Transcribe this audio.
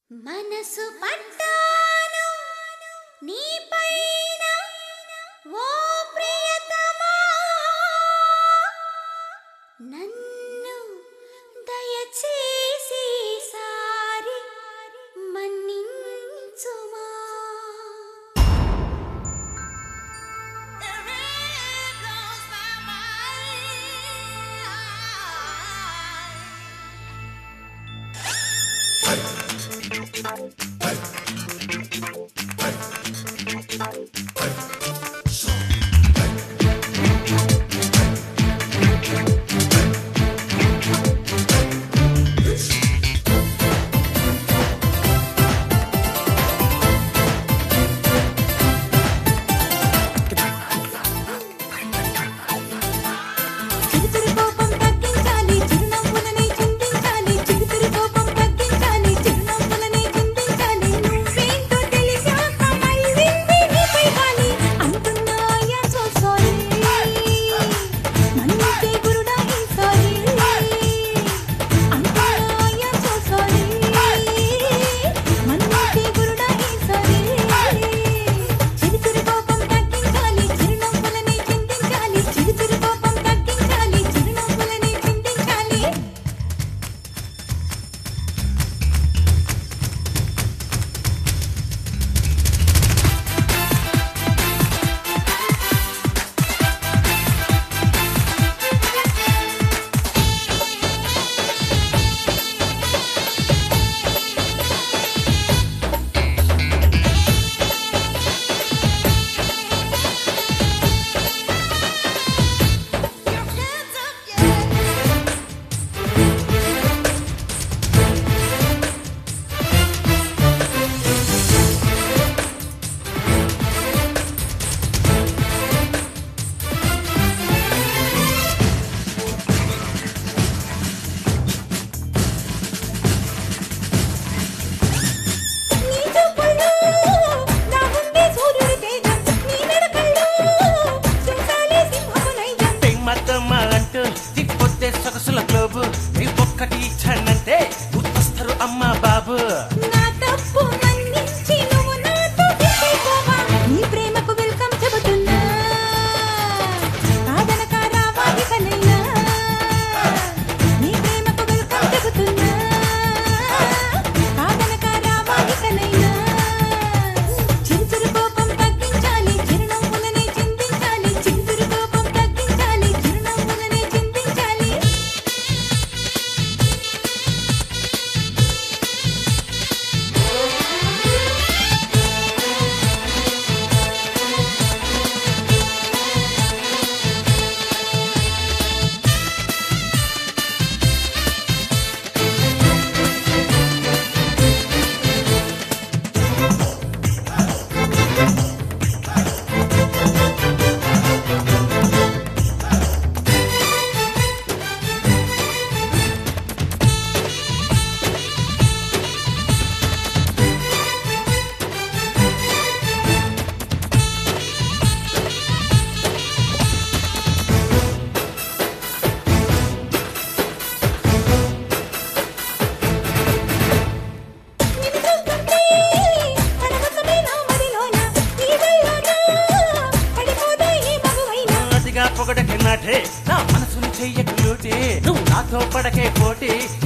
మనసు పట్టాను నీపైన ఓ ప్రియతమా నన్ను దయచేసి సారి మన్నించుమా చిగురు కోపం తగ్గించాలి చిరునవ్వులని చిందించాలి చిగురు కోపం తగ్గించాలి చిరునవ్వులని చిందించాలి నువ్వేంటో తెలిసాక మళ్ళీ నీపై గాలి అంటున్నా ఐఎమ్ సో సారీ మన్నించే గురుడా ఈ సారీ అంటున్నా ఐఎమ్ సో సారీ మన్నించే గురుడా ఈ సారీ చిగురు కోపం తగ్గించాలి చిరునవ్వులని చిందించాలి చిగురు కోపం తగ్గించాలి చిరునవ్వులని చిందించాలి నీ చూపుల్లో నా ముందే సూర్యుడి తేజం నీ నడకల్లో చూసాలే సింహపు నైజం మద్దమ్మ అంటూ తిప్పొద్దే సొగసుల గ్లోబు నీ ఒక్కటి ఇచ్చానంటే గుర్తొస్తారు అమ్మ బాబు నా తప్పు మన్నించి నువ్వు నాతో దిగిపోవా నీ ప్రేమకు వెల్కమ్ చెబుతున్నా కాదనక రావాలి కనైనా నీ ప్రేమకు వెల్కమ్ చెబుతున్నా కాదనక రావాలి కనైనా చిరుచురు కోపం తగ్గించాలి చిరునవ్వులని చిందించాలి చిరుచురు కోపం తగ్గించాలి చిరునవ్వులని చిందించాలి నిన్ను చూస్తుంటే పడవసమే నా మదిలోన నీ వల్లోన పడిపోదా ఈ మగువైనా అతిగా పొగడకే నాటే నా మనసుని చెయ్యకు లూటి నువ్వు నాతో పడకే పోటీ